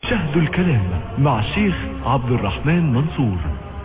شهد الكلام مع الشيخ عبد الرحمن منصور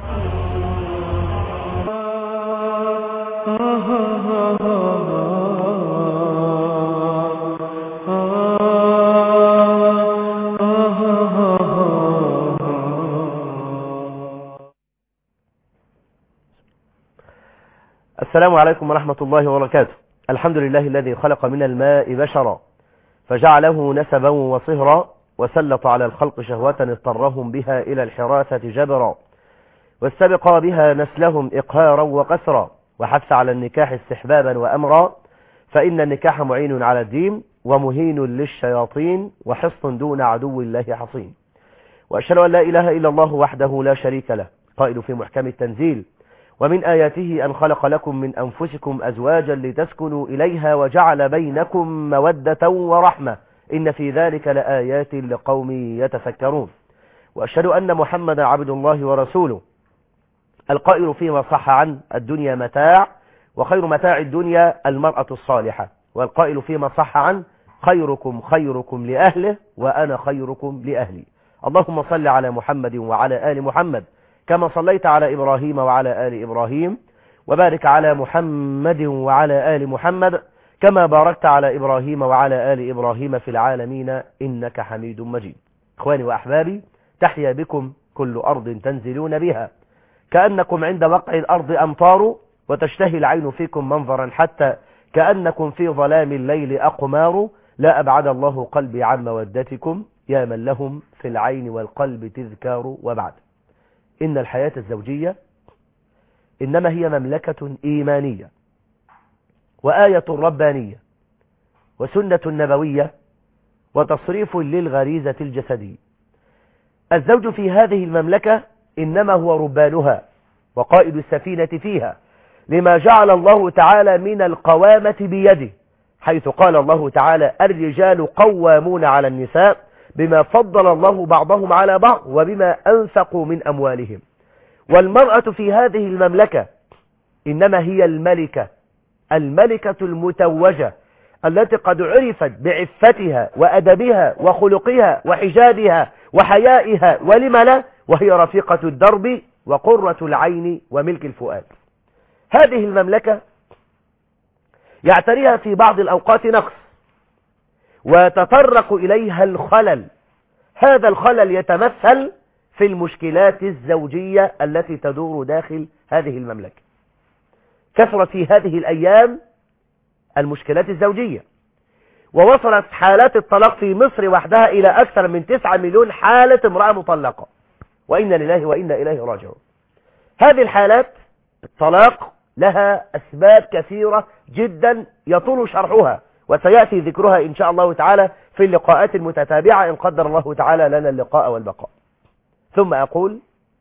السلام عليكم ورحمة الله وبركاته الحمد لله الذي خلق من الماء بشرا فجعله نسبا وصهرا وسلط على الخلق شهوة اضطرهم بها إلى الحراثة جبرا واستبقى بها نسلهم إقهارا وقسرا وحث على النكاح استحبابا وأمرا فإن النكاح معين على الدين ومهين للشياطين وحصن دون عدو الله حصين وأشهد أن لا إله إلا الله وحده لا شريك له قائل في محكم التنزيل ومن آياته أن خلق لكم من أنفسكم أزواجا لتسكنوا إليها وجعل بينكم مودة ورحمة إن في ذلك لآيات لقوم يتفكرون وأشهد أن محمد عبد الله ورسوله القائل فيما صح عن الدنيا متاع وخير متاع الدنيا المرأة الصالحة والقائل فيما صح عن خيركم خيركم لأهله وأنا خيركم لأهلي اللهم صل على محمد وعلى آل محمد كما صليت على إبراهيم وعلى آل إبراهيم وبارك على محمد وعلى آل محمد كما باركت على إبراهيم وعلى آل إبراهيم في العالمين إنك حميد مجيد إخواني وأحبابي تحيا بكم كل أرض تنزلون بها كأنكم عند وقع الأرض أمطار وتشتهي العين فيكم منظرا حتى كأنكم في ظلام الليل أقمار لا أبعد الله قلبي عن مودتكم يا من لهم في العين والقلب تذكار وبعد إن الحياة الزوجية إنما هي مملكة إيمانية وآية ربانية وسنة نبوية وتصريف للغريزة الجسدية الزوج في هذه المملكة إنما هو ربانها وقائد السفينة فيها لما جعل الله تعالى من القوامة بيده حيث قال الله تعالى الرجال قوامون على النساء بما فضل الله بعضهم على بعض وبما أنفقوا من أموالهم والمرأة في هذه المملكة إنما هي الملكة الملكة المتوجة التي قد عرفت بعفتها وأدبها وخلقها وحجابها وحيائها ولم لا وهي رفيقة الدرب وقرة العين وملك الفؤاد هذه المملكة يعتريها في بعض الأوقات نقص ويتطرق إليها الخلل هذا الخلل يتمثل في المشكلات الزوجية التي تدور داخل هذه المملكة كثرت في هذه الأيام المشكلات الزوجية ووصلت حالات الطلاق في مصر وحدها إلى أكثر من 9 مليون حالة امرأة مطلقة وإنا لله وإنا إليه راجعون هذه الحالات الطلاق لها أسباب كثيرة جدا يطول شرحها وسيأتي ذكرها إن شاء الله تعالى في اللقاءات المتتابعة إن قدر الله تعالى لنا اللقاء والبقاء ثم أقول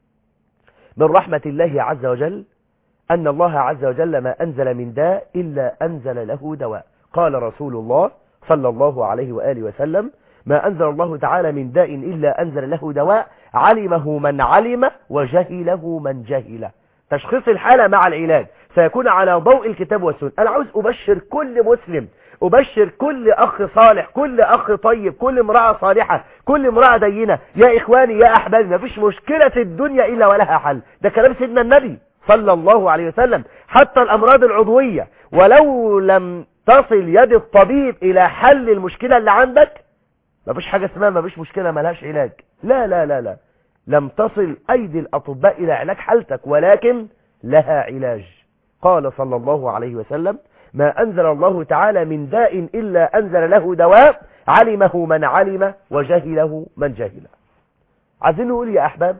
من رحمة الله عز وجل أن الله عز وجل ما أنزل من داء إلا أنزل له دواء قال رسول الله صلى الله عليه وآله وسلم ما أنزل الله تعالى من داء إلا أنزل له دواء علمه من علم وجهله من جهله تشخيص الحالة مع العلاج سيكون على ضوء الكتاب والسنة أنا عاوز أبشر كل مسلم أبشر كل أخ صالح كل أخ طيب كل امرأة صالحة كل امرأة دينة يا إخواني يا أحبابي ما فيش مشكلة في الدنيا إلا ولها حل ده كلام سيدنا النبي صلى الله عليه وسلم حتى الأمراض العضوية ولو لم تصل يد الطبيب إلى حل المشكلة اللي عندك ما فيش حاجة اسمها ما فيش مشكلة ملهاش علاج لا لا لا لا لم تصل أيدي الأطباء إلى علاج حالتك ولكن لها علاج قال صلى الله عليه وسلم ما أنزل الله تعالى من داء إلا أنزل له دواء علمه من علم وجهله من جهل عايزين نقول يا أحباب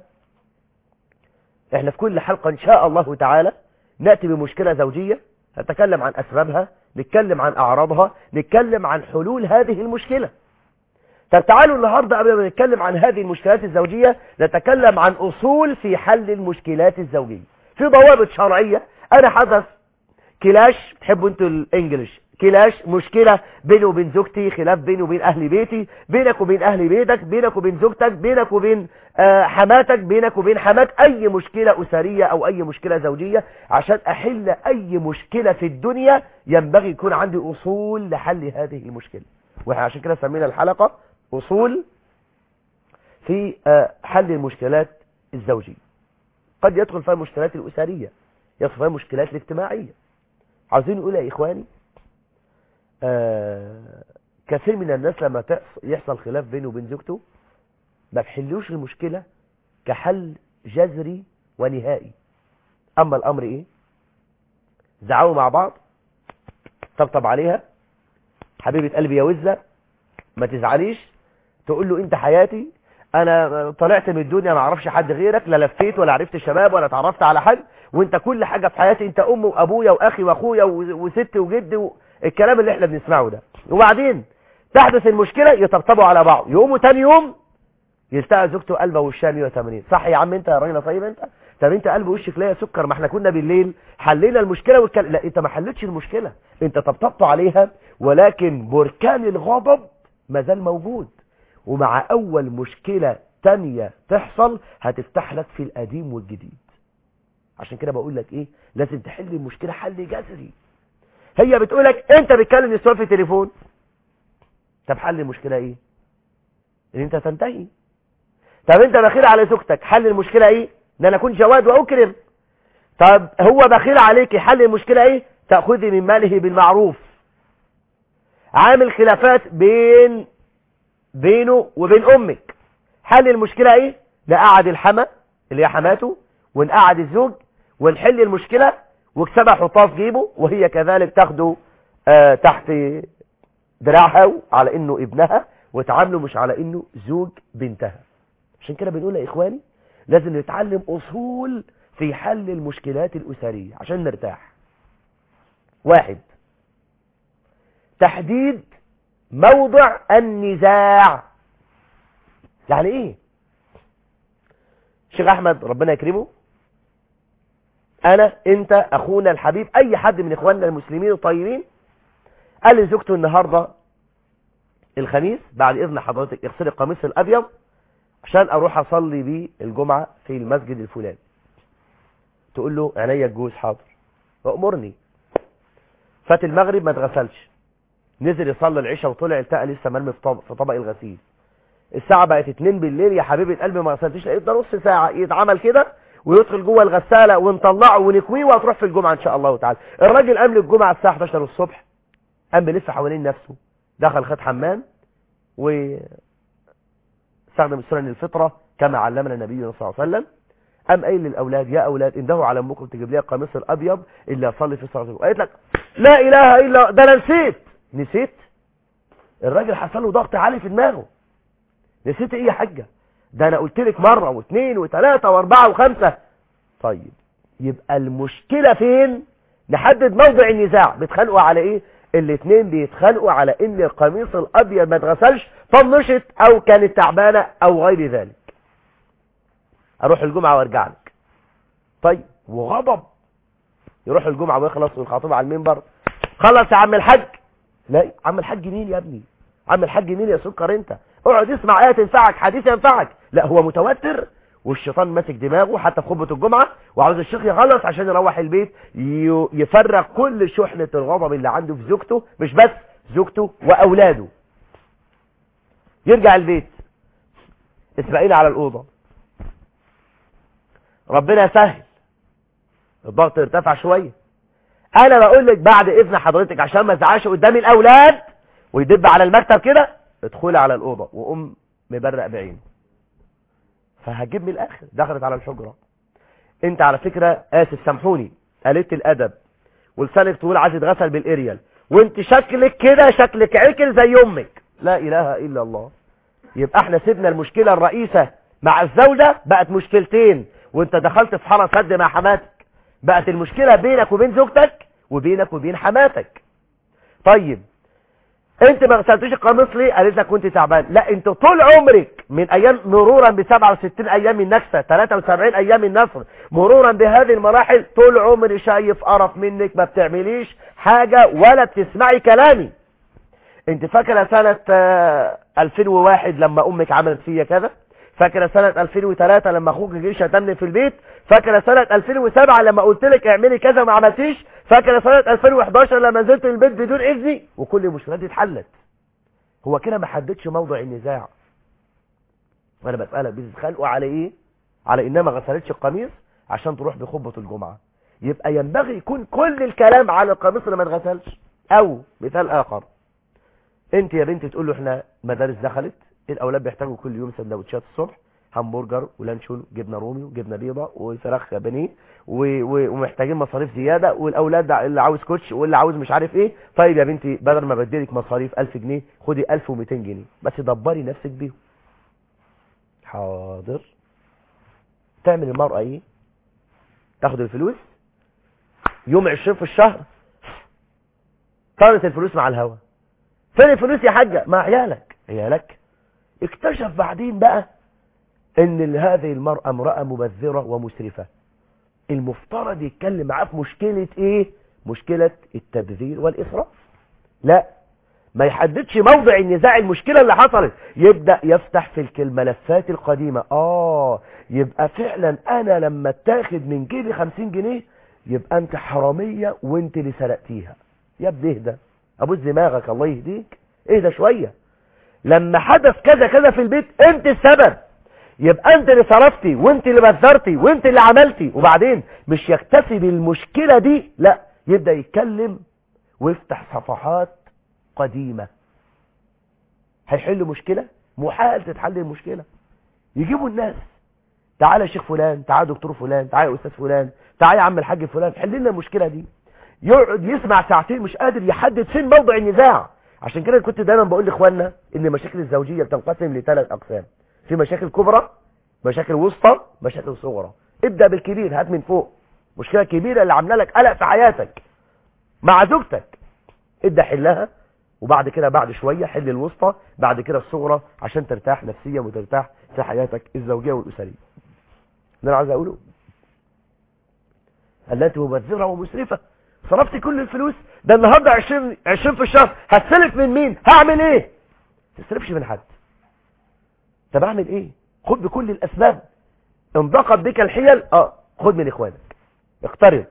احنا في كل حلقة إن شاء الله تعالى نأتي بمشكلة زوجية نتكلم عن أسبابها نتكلم عن أعراضها نتكلم عن حلول هذه المشكلة طب تعالوا النهاردة قبل ما نتكلم عن هذه المشكلات الزوجية نتكلم عن أصول في حل المشكلات الزوجية في ضوابط شرعية أنا حدث كلاش تحبوا انتوا الانجليش كلاش مشكلة بيني وبين زوجتي خلاف بيني وبين اهل بيتي بينك وبين اهل بيتك بينك وبين زوجتك بينك وبين آه حماتك بينك وبين حمات اي مشكلة اسرية او اي مشكلة زوجية عشان احل اي مشكلة في الدنيا ينبغي يكون عندي اصول لحل هذه المشكلة واحنا عشان كده سمينا الحلقة اصول في آه، حل المشكلات الزوجية قد يدخل فيها المشكلات الأسرية يدخل فيها المشكلات الاجتماعية عاوزين نقول يا إخواني آه، كثير من الناس لما تحص- يحصل خلاف بينه وبين زوجته ما بيحلوش المشكلة كحل جذري ونهائي أما الأمر إيه زعقوا مع بعض طبطب عليها حبيبة قلبي يا وزة ما تزعليش تقول له انت حياتي انا طلعت من الدنيا ما اعرفش حد غيرك لا لفيت ولا عرفت شباب ولا اتعرفت على حد وانت كل حاجة في حياتي انت ام وابويا واخي واخويا و- وست وجد و... الكلام اللي احنا بنسمعه ده وبعدين تحدث المشكلة يطبطبوا على بعض يقوموا تاني يوم يلتقى زوجته قلبه وشها 180 صح يا عم انت يا راجل طيب انت طب انت قلب وشك ليه سكر ما احنا كنا بالليل حلينا المشكله والكل... لا انت ما حلتش المشكله انت طبطبت عليها ولكن بركان الغضب ما زال موجود ومع اول مشكله تانية تحصل هتفتح لك في القديم والجديد عشان كده بقول لك ايه لازم تحل المشكله حل جذري هي بتقولك انت بتكلم نسوان في تليفون طب حل المشكله ايه ان انت تنتهي طب انت بخيل على زوجتك حل المشكلة ايه ان انا اكون جواد واكرم طب هو بخيل عليك حل المشكلة ايه تأخذي من ماله بالمعروف عامل خلافات بين بينه وبين امك حل المشكلة ايه نقعد الحما اللي هي حماته ونقعد الزوج ونحل المشكلة واكسبها حطها في جيبه وهي كذلك تاخده آه تحت دراعها على انه ابنها وتعامله مش على انه زوج بنتها عشان كده بنقول يا اخواني لازم نتعلم اصول في حل المشكلات الاسرية عشان نرتاح واحد تحديد موضع النزاع يعني ايه شيخ احمد ربنا يكرمه انا انت اخونا الحبيب اي حد من اخواننا المسلمين الطيبين قال لزوجته النهارده الخميس بعد اذن حضرتك اغسلي القميص الابيض عشان اروح اصلي بيه الجمعة في المسجد الفلاني تقول له عينيا الجوز حاضر وامرني فات المغرب ما اتغسلش نزل يصلي العشاء وطلع التقى لسه مرمي في طبق, في طبق الغسيل الساعة بقت 2 بالليل يا حبيبة قلبي ما غسلتش لقيت ده نص ساعة يتعمل كده ويدخل جوه الغسالة ونطلعه ونكويه وهتروح في الجمعة ان شاء الله تعالى الراجل قام للجمعة الساعة 11 الصبح قام بلف حوالين نفسه دخل خد حمام و استخدم سنن الفطرة كما علمنا النبي صلى الله عليه وسلم قام قايل للاولاد يا اولاد اندهوا على امكم تجيب لي القميص الابيض اللي اصلي في صلاه الجمعه قالت لك لا اله الا ده انا نسيت نسيت الراجل حصل له ضغط عالي في دماغه نسيت ايه يا حاجه ده انا قلت لك مره واثنين وثلاثه واربعه وخمسه طيب يبقى المشكله فين نحدد موضع النزاع بيتخانقوا على ايه الاثنين بيتخانقوا على ان القميص الابيض ما اتغسلش طنشت او كانت تعبانه او غير ذلك اروح الجمعه وارجع لك طيب وغضب يروح الجمعه ويخلص والخطيب على المنبر خلص يا عم الحاج لا عم الحاج مين يا ابني عم الحاج مين يا سكر انت اقعد اسمع ايه تنفعك حديث ينفعك لا هو متوتر والشيطان ماسك دماغه حتى في خطبه الجمعه وعاوز الشيخ يخلص عشان يروح البيت ي- يفرغ كل شحنه الغضب اللي عنده في زوجته مش بس زوجته واولاده يرجع البيت اسماعيل على الاوضه ربنا يسهل الضغط ارتفع شويه انا بقول لك بعد اذن حضرتك عشان ما تزعلش قدام الاولاد ويدب على المكتب كده ادخلي على الاوضه وقوم مبرق بعينه فهجيب من الاخر دخلت على الحجره انت على فكره اسف سامحوني قالت الادب ولسانك طويل عايز يتغسل بالاريال وانت شكلك كده شكلك عكل زي امك لا اله الا الله يبقى احنا سيبنا المشكله الرئيسه مع الزوجه بقت مشكلتين وانت دخلت في حاره سد مع حماتك بقت المشكله بينك وبين زوجتك وبينك وبين حماتك طيب انت ما غسلتوش القميص ليه قالت لك كنت تعبان لا انت طول عمرك من ايام مرورا ب 67 ايام النكسه 73 ايام النصر مرورا بهذه المراحل طول عمري شايف قرف منك ما بتعمليش حاجه ولا بتسمعي كلامي انت فاكره سنه آه، 2001 لما امك عملت فيا كذا فاكره سنه 2003 لما اخوك جه شتمني في البيت فاكره سنه 2007 لما قلت لك اعملي كذا ما عملتيش فاكره سنه 2011 لما نزلت من البيت بدون اذني وكل المشكلات دي اتحلت هو كده ما حددش موضع النزاع وانا بسألك بتتخانقوا على ايه على انها ما غسلتش القميص عشان تروح بخطبة الجمعة يبقى ينبغي يكون كل الكلام على القميص اللي ما اتغسلش او مثال اخر انت يا بنتي تقول له احنا مدارس دخلت الاولاد بيحتاجوا كل يوم سندوتشات الصبح همبرجر ولانشون جبنه رومي وجبنه بيضه وفراخ بانيه و- و- ومحتاجين مصاريف زياده والاولاد اللي عاوز كوتش واللي عاوز مش عارف ايه طيب يا بنتي بدل ما بديلك مصاريف 1000 جنيه خدي 1200 جنيه بس دبري نفسك بيهم حاضر تعمل المرأة ايه تاخد الفلوس يوم 20 في الشهر طارت الفلوس مع الهوا فين الفلوس يا حاجة مع عيالك عيالك اكتشف بعدين بقى ان هذه المرأة امرأة مبذرة ومسرفة المفترض يتكلم معاه في مشكلة ايه مشكلة التبذير والاسراف لا ما يحددش موضع النزاع المشكلة اللي حصلت يبدأ يفتح في الملفات القديمة اه يبقى فعلا انا لما اتاخد من جيبي خمسين جنيه يبقى انت حرامية وانت اللي سرقتيها يا ابني اهدى ابوس دماغك الله يهديك اهدى شوية لما حدث كذا كذا في البيت انت السبب يبقى انت اللي صرفتي وانت اللي بذرتي وانت اللي عملتي وبعدين مش يكتفي بالمشكلة دي لا يبدأ يتكلم ويفتح صفحات قديمة هيحل مشكلة محال تتحل المشكلة يجيبوا الناس تعالى يا شيخ فلان تعالى دكتور فلان تعالى يا استاذ فلان تعالى يا عم الحاج فلان حل لنا المشكلة دي يقعد يسمع ساعتين مش قادر يحدد فين موضع النزاع عشان كده كنت دايما بقول لاخواننا ان مشاكل الزوجية بتنقسم لثلاث اقسام في مشاكل كبرى مشاكل وسطى مشاكل صغرى ابدأ بالكبير هات من فوق مشكلة كبيرة اللي عامله لك قلق في حياتك مع زوجتك ابدأ حلها وبعد كده بعد شوية حل الوسطى بعد كده الصغرى عشان ترتاح نفسيا وترتاح في حياتك الزوجية والأسرية ده انا عايز اقوله التي مبذرة ومسرفة صرفت كل الفلوس ده النهاردة 20 20 في الشهر هتسلف من مين هعمل ايه تسلفش من حد طب اعمل ايه خد بكل الاسباب ان ضاقت بك الحيل اه خد من اخوانك اقترض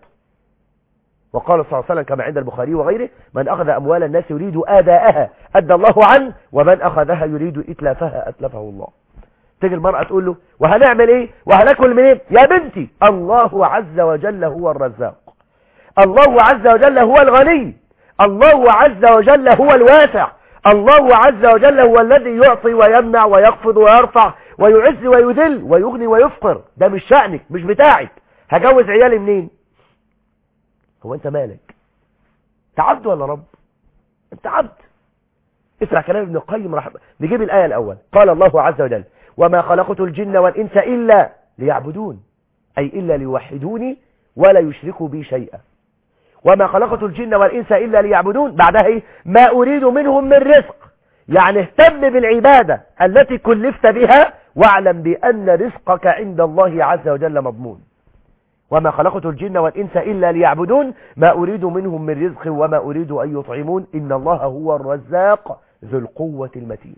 وقال صلى الله عليه وسلم كما عند البخاري وغيره من أخذ أموال الناس يريد آداءها أدى الله عنه ومن أخذها يريد إتلافها أتلفه الله تيجي المرأة تقول له وهنعمل ايه وهناكل منين يا بنتي الله عز وجل هو الرزاق الله عز وجل هو الغني الله عز وجل هو الواسع الله عز وجل هو الذي يعطي ويمنع ويخفض ويرفع ويعز ويذل ويغني ويفقر ده مش شأنك مش بتاعك هجوز عيالي منين هو انت مالك انت عبد ولا رب انت عبد اسمع كلام ابن القيم رحمه نجيب الآية الأول قال الله عز وجل وما خلقت الجن والإنس إلا ليعبدون أي إلا ليوحدوني ولا يشركوا بي شيئا وما خلقت الجن والإنس إلا ليعبدون بعدها إيه؟ ما أريد منهم من رزق يعني اهتم بالعبادة التي كلفت بها واعلم بأن رزقك عند الله عز وجل مضمون وما خلقت الجن والإنس إلا ليعبدون ما أريد منهم من رزق وما أريد أن يطعمون إن الله هو الرزاق ذو القوة المتين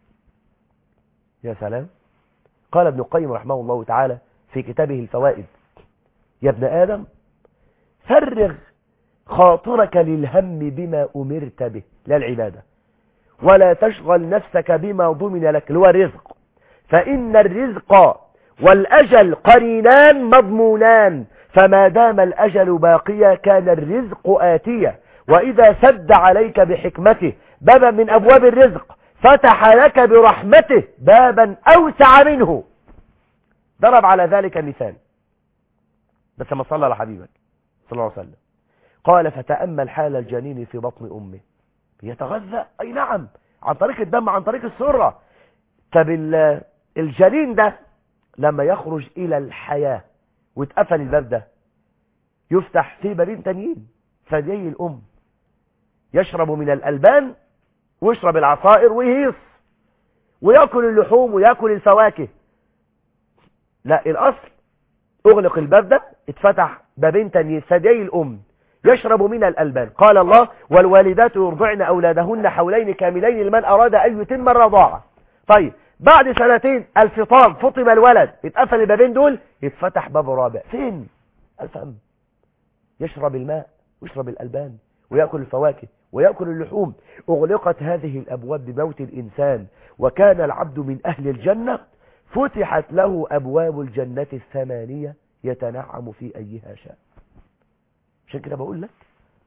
يا سلام قال ابن القيم رحمه الله تعالى في كتابه الفوائد يا ابن آدم فرغ خاطرك للهم بما أمرت به لا العبادة ولا تشغل نفسك بما ضمن لك اللي هو الرزق فإن الرزق والأجل قرينان مضمونان فما دام الأجل باقيا كان الرزق آتيا وإذا سد عليك بحكمته بابا من أبواب الرزق فتح لك برحمته بابا أوسع منه ضرب على ذلك مثال بس ما صلى على حبيبك صلى الله عليه وسلم قال فتأمل حال الجنين في بطن أمه يتغذى أي نعم عن طريق الدم عن طريق السرة طب الجنين ده لما يخرج إلى الحياة واتقفل الباب ده يفتح في بابين تانيين ثديي الأم يشرب من الألبان ويشرب العصائر ويهيص ويأكل اللحوم ويأكل الفواكه لا الأصل أغلق الباب ده اتفتح بابين تانيين ثديي الأم يشرب من الألبان قال الله والوالدات يرضعن أولادهن حولين كاملين لمن أراد أن يتم الرضاعة طيب بعد سنتين الفطام فطم الولد اتقفل البابين دول يتفتح باب رابع فين الفم يشرب الماء ويشرب الألبان ويأكل الفواكه ويأكل اللحوم أغلقت هذه الأبواب بموت الإنسان وكان العبد من أهل الجنة فتحت له أبواب الجنة الثمانية يتنعم في أيها شاء عشان كده بقول لك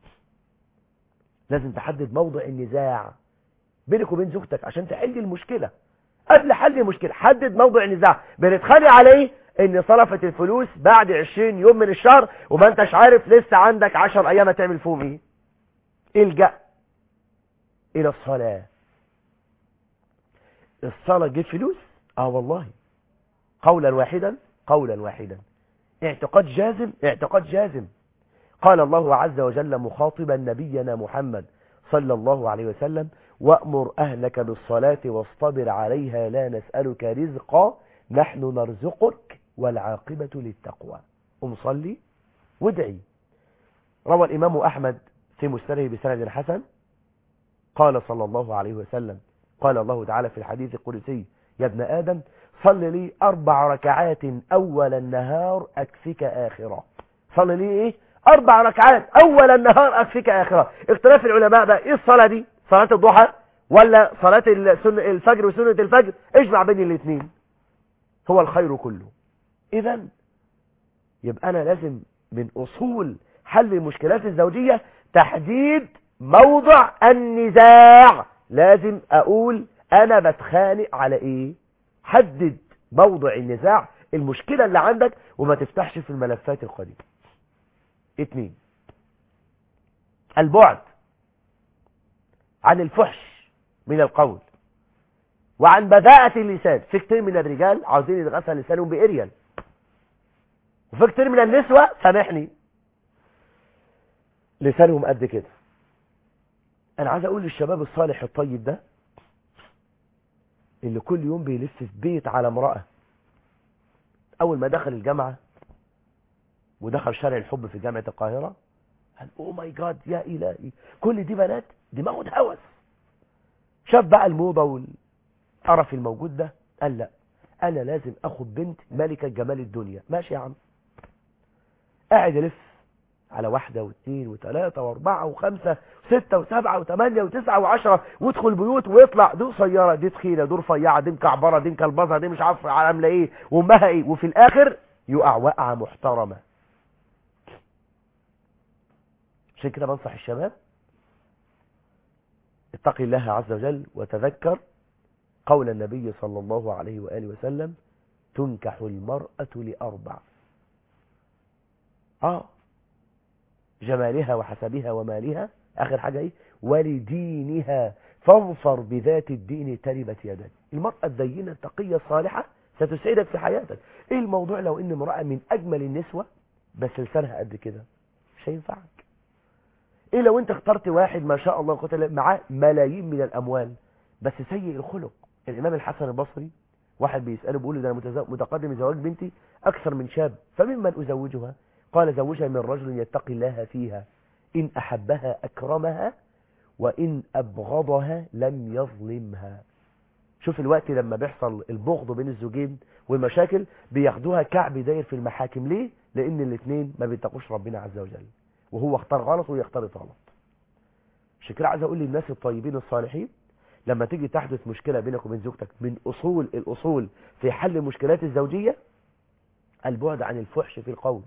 لازم تحدد موضع النزاع بينك وبين زوجتك عشان تحل المشكلة قبل حل المشكلة حدد موضع النزاع بنتخانق عليه ان صرفت الفلوس بعد 20 يوم من الشهر وما انتش عارف لسه عندك 10 ايام تعمل فيهم ايه الجأ الى الصلاة الصلاة تجيب فلوس اه والله قولا واحدا قولا واحدا اعتقاد جازم اعتقاد جازم قال الله عز وجل مخاطبا نبينا محمد صلى الله عليه وسلم وأمر أهلك بالصلاة واصطبر عليها لا نسألك رزقا نحن نرزقك والعاقبة للتقوى قم صلي وادعي روى الإمام أحمد في مسنده بسند حسن قال صلى الله عليه وسلم قال الله تعالى في الحديث القدسي يا ابن آدم صل لي أربع ركعات أول النهار أكفك آخرة صل لي إيه أربع ركعات أول النهار أكفك آخرة اختلاف العلماء بقى إيه الصلاة دي صلاة الضحى ولا صلاة السن- الفجر وسنة الفجر اجمع بين الاثنين هو الخير كله إذا يبقى أنا لازم من أصول حل المشكلات الزوجية تحديد موضع النزاع لازم أقول أنا بتخانق على إيه حدد موضع النزاع المشكلة اللي عندك وما تفتحش في الملفات القديمة اتنين البعد عن الفحش من القول وعن بذاءة اللسان في كتير من الرجال عاوزين يتغسل لسانهم بإريال وفي كتير من النسوة سامحني لسانهم قد كده انا عايز اقول للشباب الصالح الطيب ده اللي كل يوم بيلف في بيت على امرأة اول ما دخل الجامعة ودخل شارع الحب في جامعة القاهرة قال اوه ماي جاد يا الهي كل دي بنات دماغه اتهوس شاف بقى الموضة والقرف الموجود ده قال لا انا لازم اخد بنت ملكة جمال الدنيا ماشي يا عم قاعد يلف على واحدة واثنين وثلاثة واربعة وخمسة وستة وسبعة وثمانية وتسعة وعشرة ويدخل بيوت ويطلع دي قصيرة دي تخينة دي رفيعة دي مكعبرة دي مكلبظة دي مش عارف عاملة ايه وامها ايه وفي الاخر يقع وقعة محترمة عشان كده بنصح الشباب اتقي الله عز وجل وتذكر قول النبي صلى الله عليه وآله وسلم تنكح المرأة لأربع اه جمالها وحسبها ومالها اخر حاجة ايه ولدينها فاظفر بذات الدين تربت يدك المرأة الدينة التقية الصالحة ستسعدك في حياتك ايه الموضوع لو ان امرأة من اجمل النسوة بس لسانها قد كده مش هينفعك ايه لو انت اخترت واحد ما شاء الله قتل معاه ملايين من الاموال بس سيء الخلق الامام الحسن البصري واحد بيسأله بيقول له ده انا متزو- متقدم لزواج بنتي اكثر من شاب فممن ازوجها قال زوجها من رجل يتقي الله فيها إن أحبها أكرمها وإن أبغضها لم يظلمها شوف الوقت لما بيحصل البغض بين الزوجين والمشاكل بياخدوها كعب داير في المحاكم ليه؟ لأن الاثنين ما بيتقوش ربنا عز وجل وهو اختار غلط وهي اختارت غلط عشان كده عايز اقول للناس الطيبين الصالحين لما تيجي تحدث مشكلة بينك وبين زوجتك من أصول الأصول في حل المشكلات الزوجية البعد عن الفحش في القول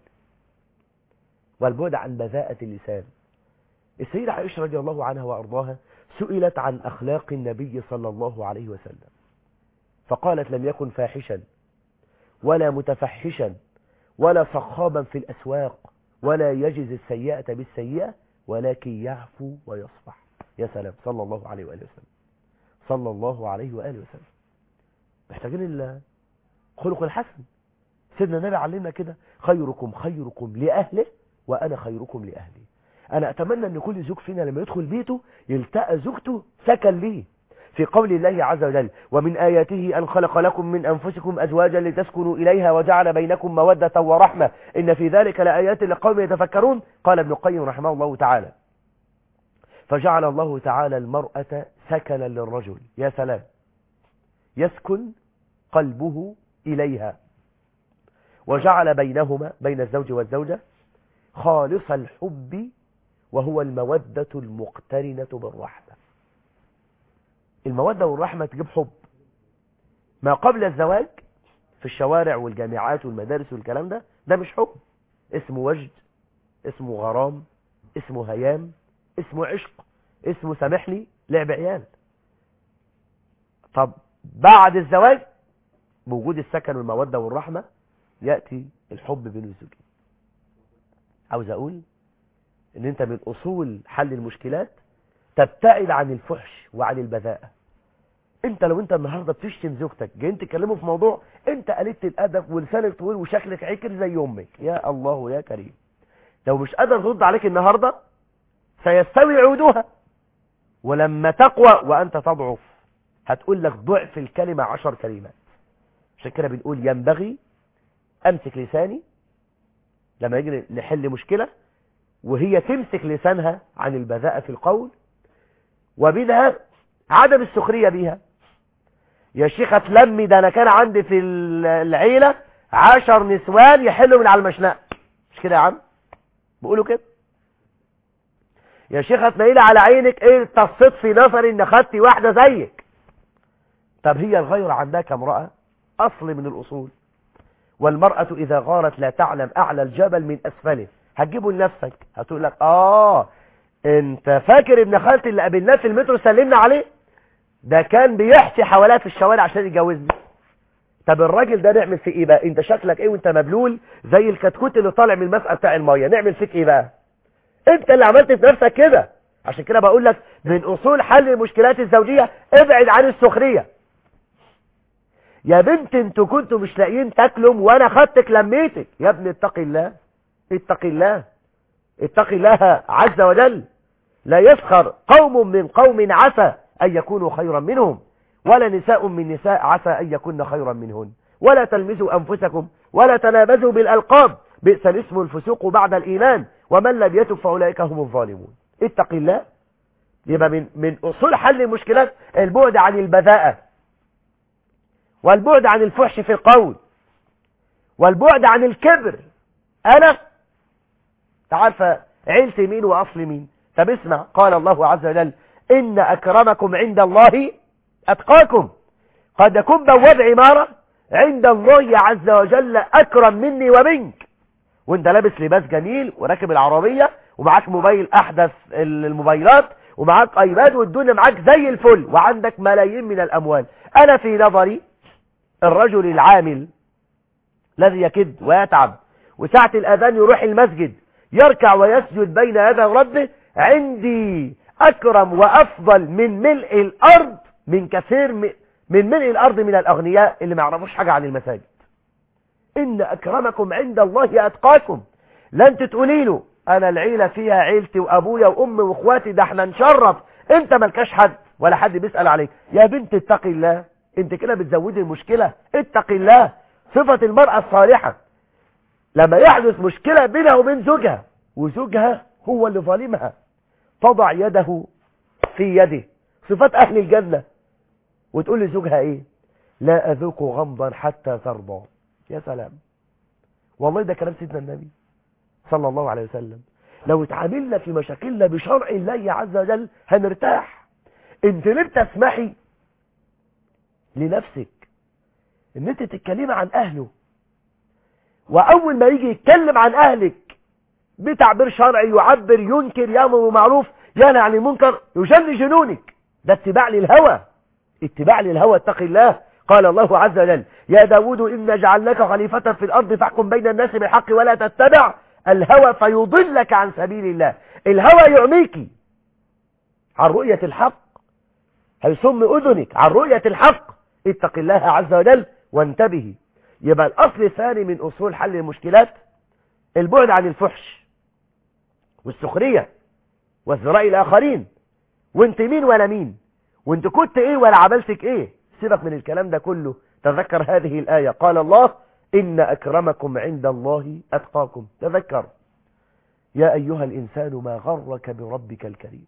والبعد عن بذاءة اللسان السيدة عائشة رضي الله عنها وأرضاها سئلت عن أخلاق النبي صلى الله عليه وسلم فقالت لم يكن فاحشا ولا متفحشا ولا صخابا في الأسواق ولا يجز السيئة بالسيئة ولكن يعفو ويصفح يا سلام صلى الله عليه وآله وسلم صلى الله عليه وآله وسلم محتاجين الخلق الحسن سيدنا النبي علمنا كده خيركم خيركم لأهله وأنا خيركم لأهلي أنا أتمنى أن كل زوج فينا لما يدخل بيته يلتقى زوجته سكن ليه في قول الله عز وجل ومن آياته أن خلق لكم من أنفسكم أزواجا لتسكنوا إليها وجعل بينكم مودة ورحمة إن في ذلك لآيات لقوم يتفكرون قال ابن القيم رحمه الله تعالى فجعل الله تعالى المرأة سكنا للرجل يا سلام يسكن قلبه إليها وجعل بينهما بين الزوج والزوجة خالص الحب وهو المودة المقترنة بالرحمة المودة والرحمة تجيب حب ما قبل الزواج في الشوارع والجامعات والمدارس والكلام ده ده مش حب اسمه وجد اسمه غرام اسمه هيام اسمه عشق اسمه سامحني لعب عيال طب بعد الزواج بوجود السكن والمودة والرحمة يأتي الحب بين الزوجين عاوز أقول ان انت من اصول حل المشكلات تبتعد عن الفحش وعن البذاءة انت لو انت النهاردة بتشتم زوجتك جايين تكلمه في موضوع انت قلت الادب ولسانك طويل وشكلك عكر زي امك يا الله يا كريم لو مش قادر ترد عليك النهاردة سيستوي عودها ولما تقوى وانت تضعف هتقول لك ضعف الكلمة عشر كلمات عشان كده بنقول ينبغي امسك لساني لما يجي نحل مشكلة وهي تمسك لسانها عن البذاءة في القول وبينها عدم السخرية بيها يا شيخة تلمي ده انا كان عندي في العيلة عشر نسوان يحلوا من على المشنقة مش كده يا عم بيقولوا كده يا شيخة تميلي على عينك ايه تصيت في نظري ان خدتي واحدة زيك طب هي الغيرة عندها كامرأة اصل من الاصول والمرأة اذا غارت لا تعلم اعلى الجبل من اسفله هتجيبه لنفسك هتقول لك اه انت فاكر ابن خالتي اللي قابلناه في المترو سلمنا عليه ده كان بيحكي حوالات في الشوارع عشان يتجوزني طب الراجل ده نعمل فيه ايه بقى انت شكلك ايه وانت مبلول زي الكتكوت اللي طالع من المسقى بتاع الميه نعمل فيك ايه بقى انت اللي عملت في نفسك كده عشان كده بقول لك من اصول حل المشكلات الزوجيه ابعد عن السخريه يا بنت انتوا كنتوا مش لاقيين تاكلوا وانا خدتك لميتك يا ابني اتق الله اتق الله اتق الله عز وجل لا يسخر قوم من قوم عسى أن يكونوا خيرا منهم ولا نساء من نساء عسى أن يكون خيرا منهن ولا تلمزوا أنفسكم ولا تنابزوا بالألقاب بئس الاسم الفسوق بعد الإيمان ومن لم يتب فأولئك هم الظالمون اتق الله يبقى من, من أصول حل المشكلات البعد عن البذاءة والبعد عن الفحش في القول والبعد عن الكبر أنا تعرف عيلتي مين وأصل مين طب اسمع قال الله عز وجل إن أكرمكم عند الله أتقاكم قد يكون بواب عمارة عند الله عز وجل أكرم مني ومنك وانت لابس لباس جميل وراكب العربية ومعاك موبايل أحدث الموبايلات ومعاك ايباد والدنيا معاك زي الفل وعندك ملايين من الأموال أنا في نظري الرجل العامل الذي يكد ويتعب وساعة الأذان يروح المسجد يركع ويسجد بين يدي ربه عندي أكرم وأفضل من ملء الأرض من كثير من ملء الأرض من الأغنياء اللي ما يعرفوش حاجة عن المساجد إن أكرمكم عند الله أتقاكم لن تتقولي له أنا العيلة فيها عيلتي وأبويا وأمي وأخواتي ده احنا نشرف أنت ملكاش حد ولا حد بيسأل عليك يا بنت اتقي الله أنت كده بتزودي المشكلة اتقي الله صفة المرأة الصالحة لما يحدث مشكلة بينها وبين زوجها وزوجها هو اللي ظالمها تضع يده في يده صفات أهل الجنة وتقول لزوجها إيه لا أذوق غمضا حتى ترضى يا سلام والله ده كلام سيدنا النبي صلى الله عليه وسلم لو اتعاملنا في مشاكلنا بشرع الله عز وجل هنرتاح انت ليه بتسمحي لنفسك ان انت تتكلمي عن اهله واول ما يجي يتكلم عن اهلك بتعبير شرعي يعبر ينكر يامر بمعروف ينهى عن المنكر يجن جنونك ده اتباع للهوى اتباع للهوى اتق الله قال الله عز وجل يا داود إن جعلناك خليفة في الأرض فاحكم بين الناس بالحق ولا تتبع الهوى فيضلك عن سبيل الله الهوى يعميك عن رؤية الحق هيصم أذنك عن رؤية الحق اتق الله عز وجل وانتبهي يبقى الأصل الثاني من أصول حل المشكلات البعد عن الفحش والسخرية والزراء الآخرين وانت مين ولا مين وانت كنت ايه ولا عملتك ايه سيبك من الكلام ده كله تذكر هذه الآية قال الله إن أكرمكم عند الله أتقاكم تذكر يا أيها الإنسان ما غرك بربك الكريم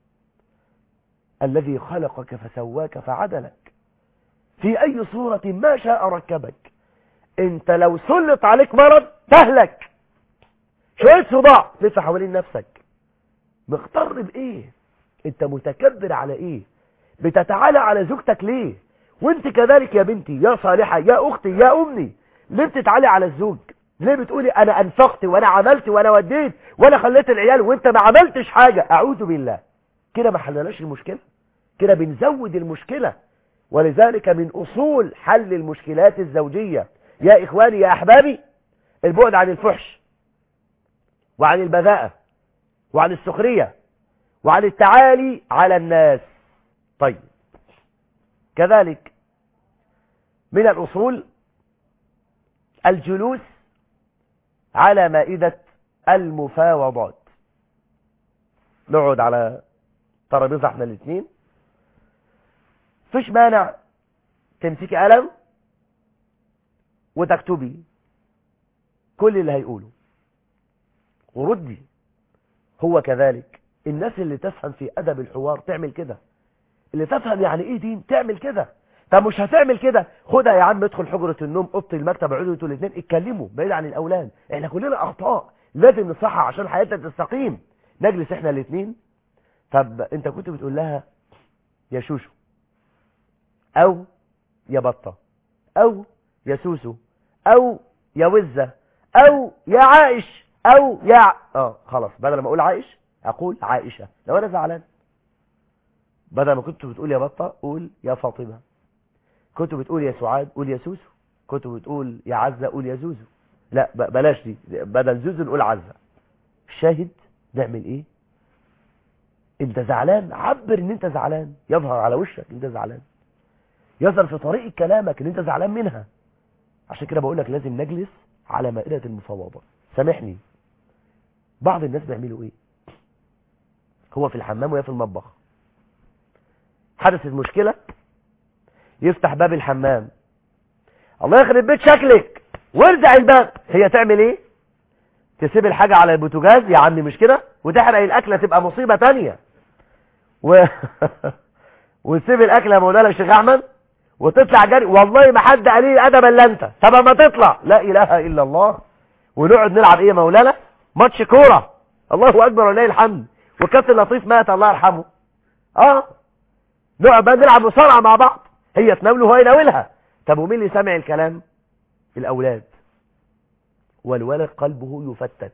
الذي خلقك فسواك فعدلك في أي صورة ما شاء ركبك انت لو سلط عليك مرض تهلك شوية صداع لسه حوالين نفسك مغتر بإيه انت متكبر على إيه بتتعالى على زوجتك ليه وانت كذلك يا بنتي يا صالحة يا اختي يا امي ليه بتتعالي على الزوج ليه بتقولي انا انفقت وانا عملت وانا وديت وانا خليت العيال وانت ما عملتش حاجة اعوذ بالله كده ما حلناش المشكلة كده بنزود المشكلة ولذلك من اصول حل المشكلات الزوجية يا اخواني يا احبابي البعد عن الفحش وعن البذاءة وعن السخرية وعن التعالي على الناس طيب كذلك من الأصول الجلوس على مائدة المفاوضات نقعد على ترابيزة احنا الاثنين فيش مانع تمسكي قلم وتكتبي كل اللي هيقوله وردي هو كذلك الناس اللي تفهم في أدب الحوار تعمل كده اللي تفهم يعني ايه دين تعمل كده طب مش هتعمل كده خدها يا عم ادخل حجرة النوم اوضه المكتب اقعدوا انتوا الاثنين اتكلموا بعيد عن الاولاد احنا كلنا اخطاء لازم نصحح عشان حياتنا تستقيم نجلس احنا الاثنين طب انت كنت بتقول لها يا شوشو او يا بطة او يا سوسو او يا وزة او يا عائش او يا ع... اه خلاص بدل ما اقول عائش اقول عائشة لو انا زعلان بدل ما كنت بتقول يا بطة قول يا فاطمة كنت بتقول يا سعاد قول يا سوسو كنت بتقول يا عزة قول يا زوزو لا ب- بلاش دي بدل زوزو نقول عزة الشاهد نعمل ايه انت زعلان عبر ان انت زعلان يظهر على وشك ان انت زعلان يظهر في طريقة كلامك ان انت زعلان منها عشان كده بقول لك لازم نجلس على مائدة المفاوضة سامحني بعض الناس بيعملوا ايه هو في الحمام وهي في المطبخ حدثت مشكلة يفتح باب الحمام الله يخرب بيت شكلك وارجع الباب هي تعمل ايه تسيب الحاجة على البوتاجاز يا عمي مش كده وتحرق الاكلة تبقى مصيبة تانية و... وتسيب الاكلة يا مولانا الشيخ احمد وتطلع جري والله ما حد قليل ادب الا انت طب ما تطلع لا اله الا الله ونقعد نلعب ايه يا مولانا ماتش كوره الله اكبر ولله الحمد وكابتن لطيف مات الله يرحمه اه نقعد بقى نلعب مصارعه مع بعض هي تناوله وهو يناولها طب ومين اللي سامع الكلام الاولاد والولد قلبه يفتت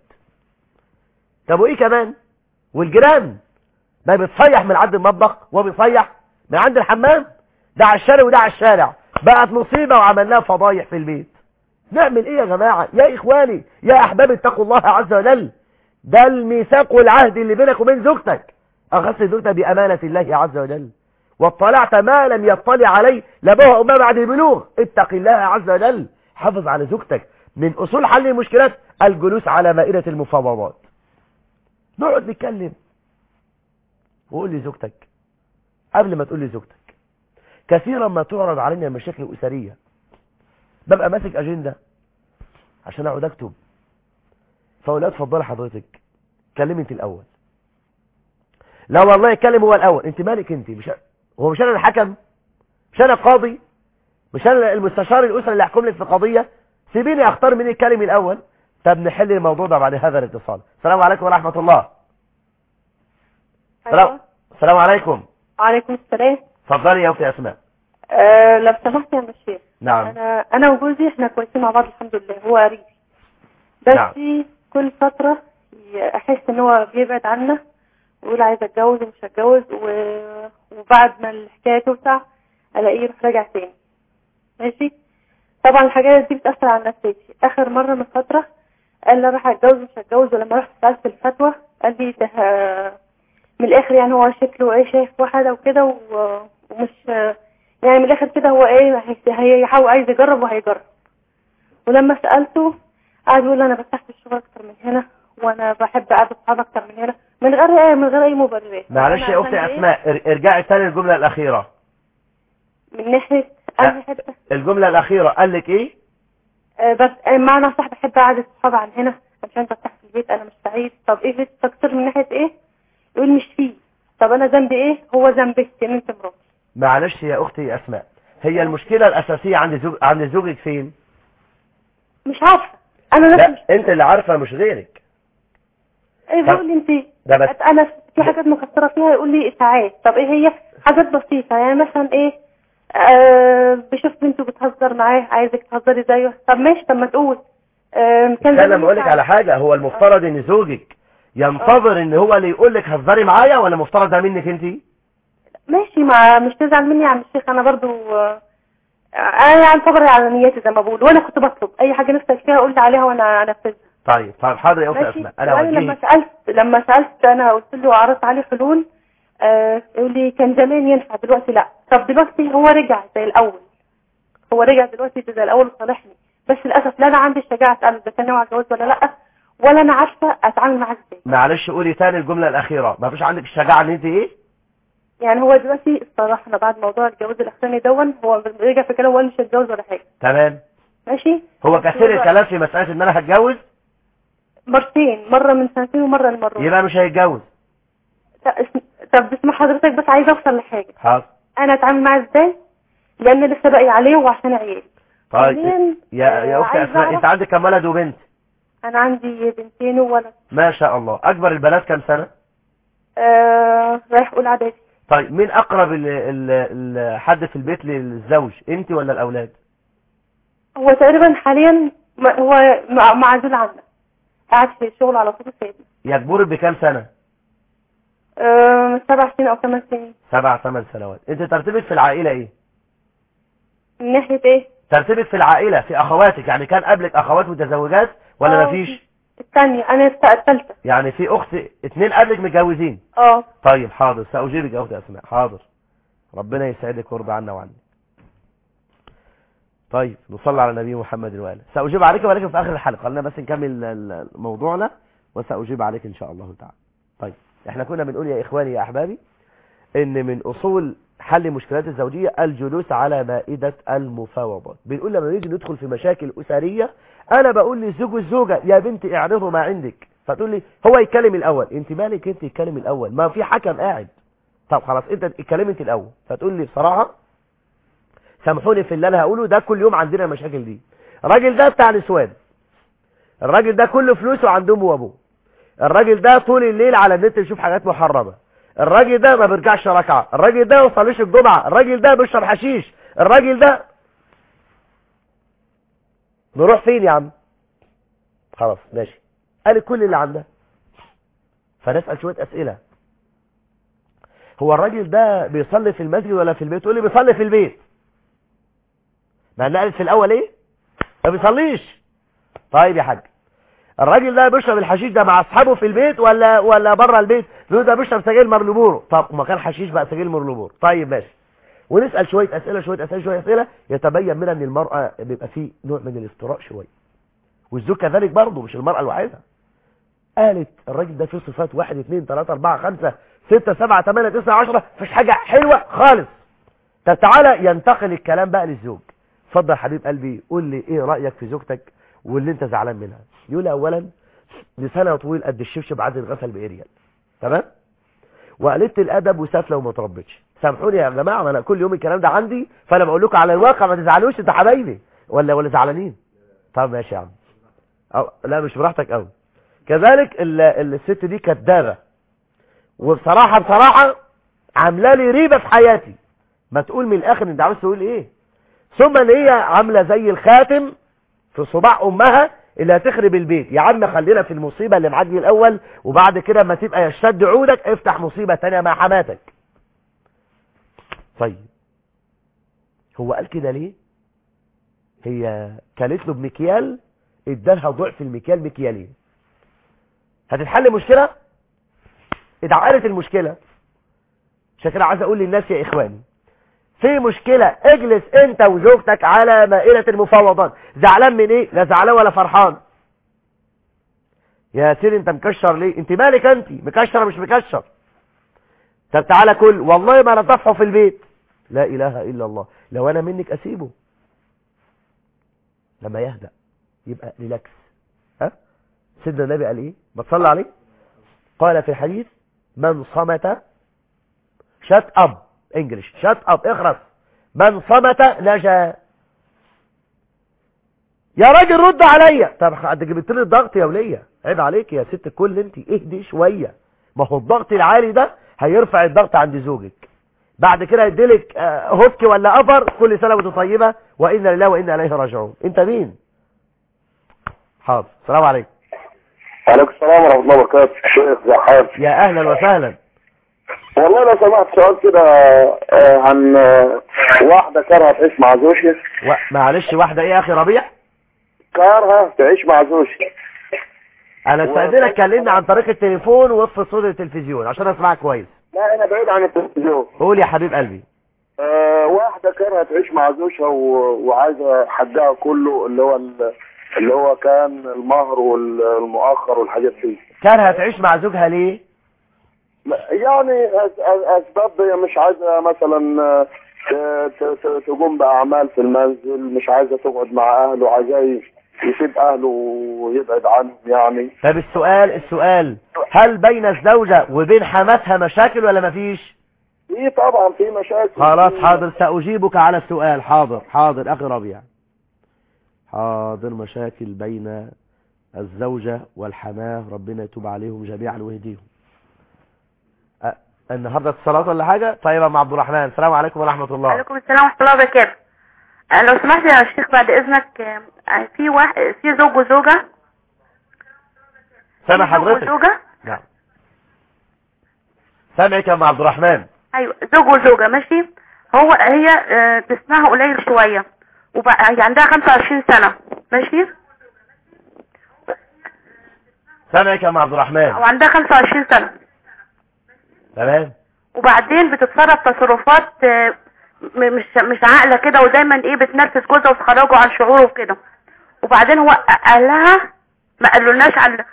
طب وايه كمان والجيران ما بتصيح من عند المطبخ وبيصيح من عند الحمام ده على الشارع وده على الشارع بقت مصيبة وعملناها فضايح في البيت نعمل ايه يا جماعة يا اخواني يا احباب اتقوا الله عز وجل ده الميثاق والعهد اللي بينك وبين زوجتك اخذت زوجتك بامانة الله عز وجل واطلعت ما لم يطلع عليه لابوها وما بعد البلوغ اتق الله عز وجل حافظ على زوجتك من اصول حل المشكلات الجلوس على مائدة المفاوضات نقعد نتكلم وقول لي زوجتك قبل ما تقول لي زوجتك كثيرا ما تعرض علينا مشاكل أسرية ببقى ماسك أجندة عشان أقعد أكتب فأقول اتفضل حضرتك كلمي انت الأول لا والله يتكلم هو الأول انت مالك انت مش هو مش أنا الحكم مش أنا القاضي مش أنا المستشار الأسري اللي أحكم لك في قضية سيبيني أختار مين يتكلم الأول طب نحل الموضوع ده بعد هذا الاتصال السلام عليكم ورحمة الله السلام أيوة. السلام عليكم عليكم السلام اتفضلي يا أختي أسماء أه لو سمحت يا مشير نعم انا انا وجوزي احنا كويسين مع بعض الحمد لله هو قريبي بس نعم. كل فترة ي- احس ان هو بيبعد عنا ويقول عايز اتجوز ومش هتجوز و... وبعد ما الحكاية توسع الاقيه يروح راجع تاني ماشي طبعا الحاجات دي بتأثر على نفسيتي اخر مرة من فترة قال لي راح اتجوز مش هتجوز ولما رحت سألت الفتوى قال لي ده ه- من الاخر يعني هو شكله ايه شايف واحدة وكده و... ومش يعني من الاخر كده هو ايه هي- هيحاول عايز يجرب وهيجرب ولما سألته قعد يقول انا برتاح في الشغل اكتر من هنا وانا بحب اقعد اصحاب اكتر من هنا من غير ايه من غير اي مبررات معلش أنا يا اختي عشان إيه؟ اسماء ار- ارجعي تاني الجمله الاخيره من ناحيه انهي حته الجمله الاخيره قال لك ايه آه، بس آه، معنى صح بحب اقعد اصحاب عن هنا عشان برتاح في البيت انا مش سعيد طب ايه في التقصير من ناحيه ايه يقول مش فيه طب انا ذنبي ايه هو ذنبك ان انت مراتي معلش يا اختي يا اسماء هي المشكله الاساسيه عند زوج عند زوجك فين مش عارفه انا نفسي مش لا انت اللي عارفه مش غيرك ايه بيقول لي انت ده بس انا في حاجات مكسره فيها يقول لي ساعات طب ايه هي حاجات بسيطه يعني مثلا ايه آه بيشوف بنته بتهزر معاه عايزك تهزري زيه طب ماشي طب ما تقول آه كان انا زمان بقول لك ينفع- على حاجه هو المفترض ان زوجك ينتظر ان هو اللي يقول لك هزري معايا ولا مفترض ده منك انت ماشي ما مش تزعل مني يا عم الشيخ انا برضو آه، انا يعني صبري على نيتي زي ما بقول وانا كنت بطلب اي حاجه نفسك فيها قول لي عليها وانا انفذها طيب طيب حاضر يا اخت ماشي اسماء انا وانا لما اوجهك سالت لما سالت انا قلت له عرضت عليه حلول آه يقول لي كان زمان ينفع دلوقتي لا طب دلوقتي هو رجع زي الاول هو رجع دلوقتي زي الاول وصالحني بس للاسف لا انا عندي الشجاعه اساله اذا كان ناوي على الجواز ولا لا ولا انا عارفه اتعامل معاه ازاي معلش قولي تاني الجمله الاخيره ما فيش عندك الشجاعه ان انت ايه يعني هو دلوقتي الصراحه انا بعد موضوع الجواز الاخراني دون هو رجع في كلامه وقال مش هتجوز ولا حاجه تمام ماشي هو كثير الكلام في مساله ان انا هتجوز مرتين مره من سنتين ومره المره يبقى مش هيتجوز طب اسمع حضرتك بس عايزه اوصل لحاجه حاضر انا اتعامل معاه ازاي لان لسه باقي عليه وعشان عيالي طيب ثانياً، يا يا آه، اخت عايزة اسماء أعرف- انت عندك كم ولد وبنت انا عندي بنتين وولد ما شاء الله اكبر البنات كم سنه آه رايح اولى اعدادي طيب مين اقرب ال ال ال حد في البيت للزوج انت ولا الاولاد هو تقريبا حاليا ما- هو مع- معزول عنا قاعد في الشغل على طول سايبني يكبر بكام سنه آه سبع سنين او ثمان سنين سبع ثمان سنوات انت ترتيبك في العائله ايه من ناحيه ايه ترتيبك في العائله في اخواتك يعني كان قبلك اخوات متزوجات ولا آه، مفيش الثانيه انا الثالثه يعني في اخت اتنين قبلك متجوزين اه طيب حاضر ساجيبك يا اختي اسماء حاضر ربنا يسعدك ويرضى عنا وعنك طيب نصلي على النبي محمد وآله سأجيب عليك ولكن في آخر الحلقة خلينا بس نكمل ال- ال- موضوعنا وسأجيب عليك إن شاء الله تعالى طيب احنا كنا بنقول يا إخواني يا أحبابي إن من أصول حل مشكلات الزوجية الجلوس على مائدة المفاوضات بنقول لما نيجي ندخل في مشاكل أسرية أنا بقول للزوج والزوجة يا بنتي اعرضوا ما عندك فتقول لي هو يتكلم الأول أنت مالك أنت يتكلم الأول ما في حكم قاعد طب خلاص أنت اتكلم أنت الأول فتقول لي بصراحة سامحوني في اللي انا هقوله ده كل يوم عندنا المشاكل دي الراجل ده بتاع نسوان الراجل ده كل فلوسه عند امه وابوه الراجل ده طول الليل على النت يشوف حاجات محرمه الراجل ده ما بيرجعش ركعه الراجل ده ما بيصليش الجمعه الراجل ده بيشرب حشيش الراجل ده نروح فين يا عم خلاص ماشي قال كل اللي عندها فنسال شويه اسئله هو الراجل ده بيصلي في المسجد ولا في البيت تقول لي بيصلي في البيت ما انا قالت في الاول ايه ما بيصليش طيب يا حاج الراجل ده بيشرب الحشيش ده مع اصحابه في البيت ولا ولا بره البيت بيقول ده بيشرب سجاير مرلبورو طب ما كان حشيش بقى سجاير مرلبورو طيب ماشي ونسال شويه اسئله شويه اسئله شويه اسئله يتبين منها ان المراه بيبقى فيه نوع من الافتراء شويه والزوج كذلك برضه مش المراه الوحيده قالت الراجل ده فيه صفات واحد اثنين ثلاثة أربعة خمسة ستة سبعة ثمانية تسعة عشرة مفيش حاجة حلوة خالص طب تعالى ينتقل الكلام بقى للزوج اتفضل حبيب قلبي قول لي ايه رأيك في زوجتك واللي انت زعلان منها يقول لي اولا لسانها طويل قد الشبشب عايز يتغسل باريال تمام وقلت الادب وسافله وما تربتش سامحوني يا جماعه ما انا كل يوم الكلام ده عندي فانا بقول لكم على الواقع ما تزعلوش انت حبايبي ولا ولا زعلانين طب ماشي يا عم أو لا مش براحتك قوي كذلك ال- ال- الست دي كدابه وبصراحه بصراحه عامله لي ريبه في حياتي ما تقول من الاخر انت عاوز تقول ايه ثم ان هي عامله زي الخاتم في صباع امها اللي هتخرب البيت يا عم خلينا في المصيبه اللي معاك دي الاول وبعد كده ما تبقى يشتد عودك افتح مصيبه تانية مع حماتك طيب هو قال كده ليه هي كلت له بمكيال ادالها ضعف المكيال مكيالين هتتحل مشكله اتعقلت المشكله عشان كده عايز اقول للناس يا اخواني في مشكلة اجلس انت وزوجتك على مائلة المفاوضات زعلان من ايه لا زعلان ولا فرحان يا سيدي انت مكشر ليه انت مالك انت مكشر مش مكشر طب تعالى كل والله ما انا طفحه في البيت لا اله الا الله لو انا منك اسيبه لما يهدأ يبقى ريلاكس ها سيدنا النبي قال ايه ما تصلى عليه قال في الحديث من صمت شت اب انجلش شت اب اخرس من صمت نجا يا راجل رد عليا طب انت جبت لي الضغط يا وليه عيب عليك يا ست الكل انت اهدي شويه ما هو الضغط العالي ده هيرفع الضغط عند زوجك بعد كده يديلك آه، هوك ولا افر كل سنه وانت طيبه وانا لله وانا اليه راجعون انت مين حاضر السلام عليكم وعليكم السلام ورحمة الله وبركاته شيخ زحار يا اهلا وسهلا والله لو سمحت سؤال كده آه، عن آه، واحدة كارهة تعيش مع زوجها و... معلش واحده ايه يا اخي ربيع كارهة تعيش مع زوجها انا استاذنك كلمني عن طريق التليفون واطفي صوت التلفزيون عشان اسمعك كويس لا أنا بعيد عن التلفزيون قول يا حبيب قلبي آه، واحدة كارهة تعيش مع زوجها و- وعايزة حدها كله اللي هو ال- اللي هو كان المهر والمؤخر والحاجات دي كارهه تعيش مع زوجها ليه لا، يعني أس- أس- اسباب هي مش عايزه مثلا آه، ت- ت- ت- تقوم باعمال في المنزل مش عايزه تقعد مع اهله عايزاه ي- يسيب اهله ويبعد عنهم يعني طب السؤال السؤال هل بين الزوجة وبين حماتها مشاكل ولا مفيش في طبعا في مشاكل خلاص في- حاضر سأجيبك على السؤال حاضر حاضر أخي ربيع حاضر مشاكل بين الزوجة والحماه ربنا يتوب عليهم جميعا ويهديهم أ- النهاردة اتصالات ولا حاجة طيب يا أم عبد الرحمن السلام عليكم ورحمة الله وعليكم السلام ورحمة الله وبركاته آه، لو سمحت يا شيخ بعد إذنك آه، في واحد في زوج وزوجة سامع في زوج حضرتك وزوجة نعم سامعك يا أم عبد الرحمن أيوة زوج وزوجة ماشي هو هي آه، جسمها قليل شوية وبقى هي عندها 25 سنة ماشي سامعك يا أم عبد الرحمن وعندها 25 سنة تمام وبعدين بتتصرف تصرفات آه، م- مش مش عاقله كده ودايما ايه بتنرفز جوزها وتخرجه عن شعوره وكده وبعدين هو اهلها ما قالولناش عن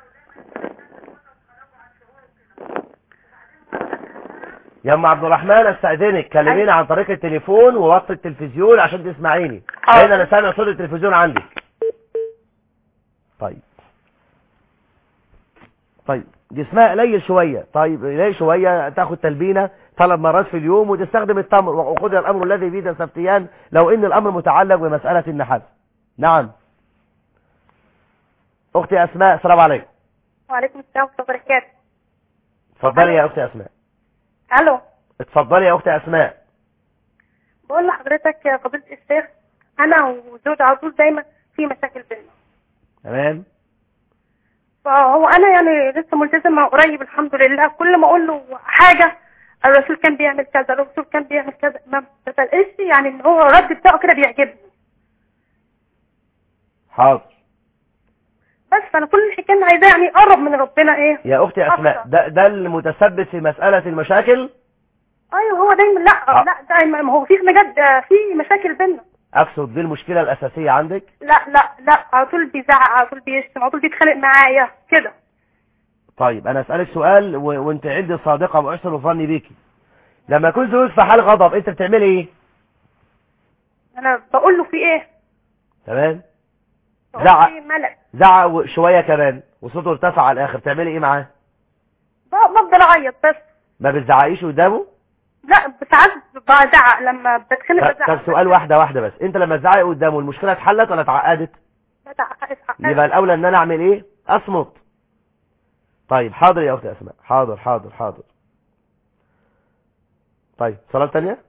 يا ام عبد الرحمن استاذنك كلمينا عن طريق التليفون ووطي التلفزيون عشان تسمعيني حاضر. لان انا سامع صوت التلفزيون عندك طيب طيب جسمها قليل شويه طيب قليل شويه تاخد تلبينه ثلاث مرات في اليوم وتستخدم التمر وخذ الامر الذي بيد سفتيان لو ان الامر متعلق بمساله النحاس نعم اختي اسماء السلام عليكم وعليكم السلام ورحمة الله وبركاته اتفضلي يا اختي اسماء الو اتفضلي يا اختي اسماء بقول لحضرتك يا فضيلة الشيخ انا وزوجي على طول دايما في مشاكل بينا تمام فهو انا يعني لسه ملتزمة قريب الحمد لله كل ما اقول له حاجة الرسول كان بيعمل كذا الرسول كان بيعمل كذا ما بتلاقيش يعني ان هو الرد بتاعه كده بيعجبني حاضر بس انا كل الحكايه إني عايزاه يعني يقرب من ربنا ايه يا اختي اسماء أكتر. ده ده المتسبب في مساله المشاكل ايوه هو دايما لا آه. لا دايما ما هو في بجد في مشاكل بينا اقصد دي المشكله الاساسيه عندك لا لا لا على طول بيزعق على طول بيشتم على طول بيتخانق معايا كده طيب انا اسالك سؤال و... وانت عندي صادقه واحسن ظني بيكي لما يكون زوجك في حال غضب انت بتعملي ايه انا بقول له في ايه تمام بقول زعق. له في ملك زعق و- شويه كمان وصوته ارتفع على الاخر تعملي ايه معاه ب- بفضل اعيط بس ما بتزعقيش قدامه لا ساعات بزعق لما بتخانق طب- بزعق طب سؤال واحده واحده بس انت لما تزعقي قدامه المشكله اتحلت ولا اتعقدت بزعق اتعقد. يبقى الاولى ان انا اعمل ايه اصمت طيب حاضر يا اختي اسماء حاضر حاضر حاضر طيب صلاة تانية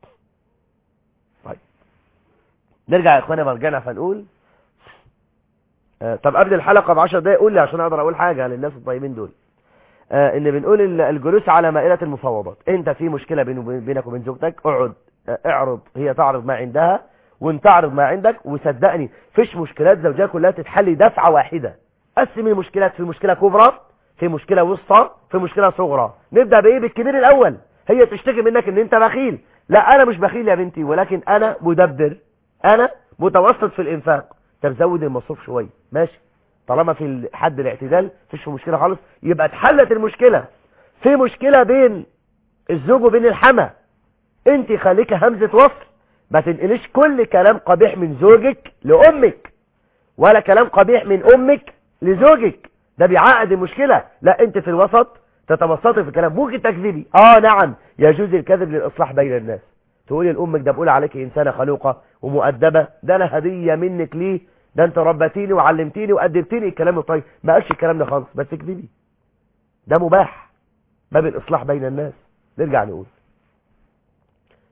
طيب نرجع يا اخوانا مرجعنا فنقول آه طب قبل الحلقة بعشر دقايق قول لي عشان اقدر اقول حاجة للناس الطيبين دول آه ان بنقول ال- الجلوس على مائلة المفاوضات انت في مشكلة بين وبين- بينك وبين زوجتك اقعد آه، اعرض هي تعرض ما عندها وانت تعرض ما عندك وصدقني فيش مشكلات زوجية كلها تتحل دفعة واحدة قسم المشكلات في مشكلة كبرى في مشكلة وسطى في مشكلة صغرى نبدأ بايه بالكبير الاول هي تشتكي منك ان انت بخيل لا انا مش بخيل يا بنتي ولكن انا مدبر انا متوسط في الانفاق طب زود المصروف شوية ماشي طالما في ال- حد الاعتدال مفيش في مشكلة خالص يبقى اتحلت المشكلة في مشكلة بين الزوج وبين الحما انت خليك همزة وصل ما تنقليش كل كلام قبيح من زوجك لامك ولا كلام قبيح من امك لزوجك ده بيعقد المشكلة لا انت في الوسط تتوسطي في الكلام ممكن تكذبي اه نعم يجوز الكذب للاصلاح بين الناس تقولي لامك ده بقول عليك انسانه خلوقه ومؤدبه ده انا هديه منك ليه ده انت ربتيني وعلمتيني وادبتيني الكلام الطيب ما قالش الكلام ده خالص بس اكذبي ده مباح باب الاصلاح بين الناس نرجع نقول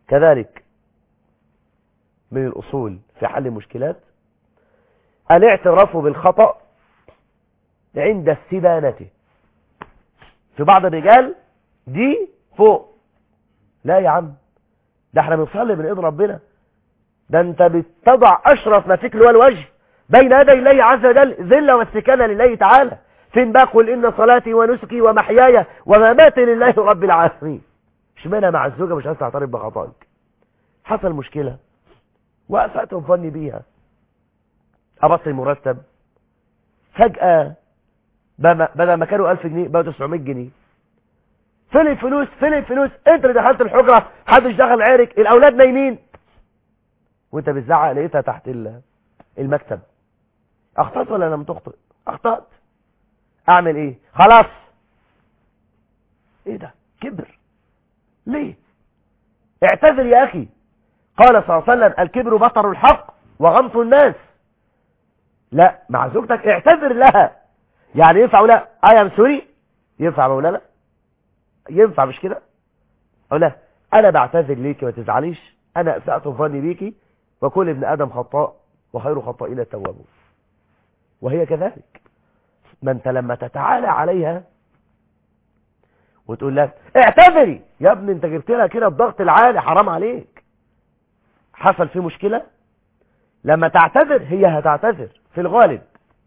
كذلك من الأصول في حل المشكلات الاعتراف بالخطأ عند استبانته في بعض الرجال دي فوق لا يا عم ده احنا بنصلي من ايد ربنا ده انت بتضع اشرف ما فيك اللي هو الوجه بين يدي الله عز وجل ذله واستكانه لله تعالى فين بقى قل ان صلاتي ونسكي ومحياي ومماتي لله رب العالمين اشمعنى مع الزوجه مش عايز تعترف بخطأك حصل مشكله واسأت ظني بيها ابص المرتب فجأة بدل ما كانوا 1000 جنيه بقوا 900 جنيه فين الفلوس فين الفلوس انت اللي دخلت الحجرة محدش دخل عيرك الاولاد نايمين وانت بتزعق لقيتها تحت المكتب اخطأت ولا لم تخطئ اخطأت اعمل ايه خلاص ايه ده كبر ليه اعتذر يا اخي قال صلى الله عليه وسلم الكبر بطر الحق وغمط الناس لا مع زوجتك اعتذر لها يعني ينفع ولا اي ام سوري ينفع ولا لا ينفع مش كده او لا انا بعتذر ليكي ما تزعليش انا اسأت ظني بيكي وكل ابن ادم خطاء وخير خطائين التوابون وهي كذلك ما انت لما تتعالى عليها وتقول لها اعتذري يا ابني انت جبت لها كده الضغط العالي حرام عليك حصل فيه مشكلة لما تعتذر هي هتعتذر في الغالب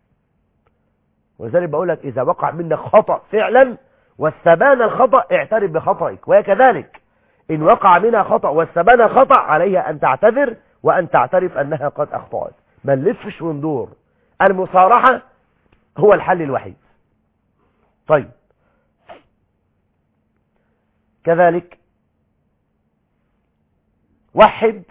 ولذلك بقول لك إذا وقع منك خطأ فعلا واستبان الخطأ اعترف بخطئك وهي كذلك إن وقع منها خطأ واستبان الخطأ عليها أن تعتذر وأن تعترف أنها قد أخطأت ما نلفش وندور المصارحة هو الحل الوحيد طيب كذلك وحد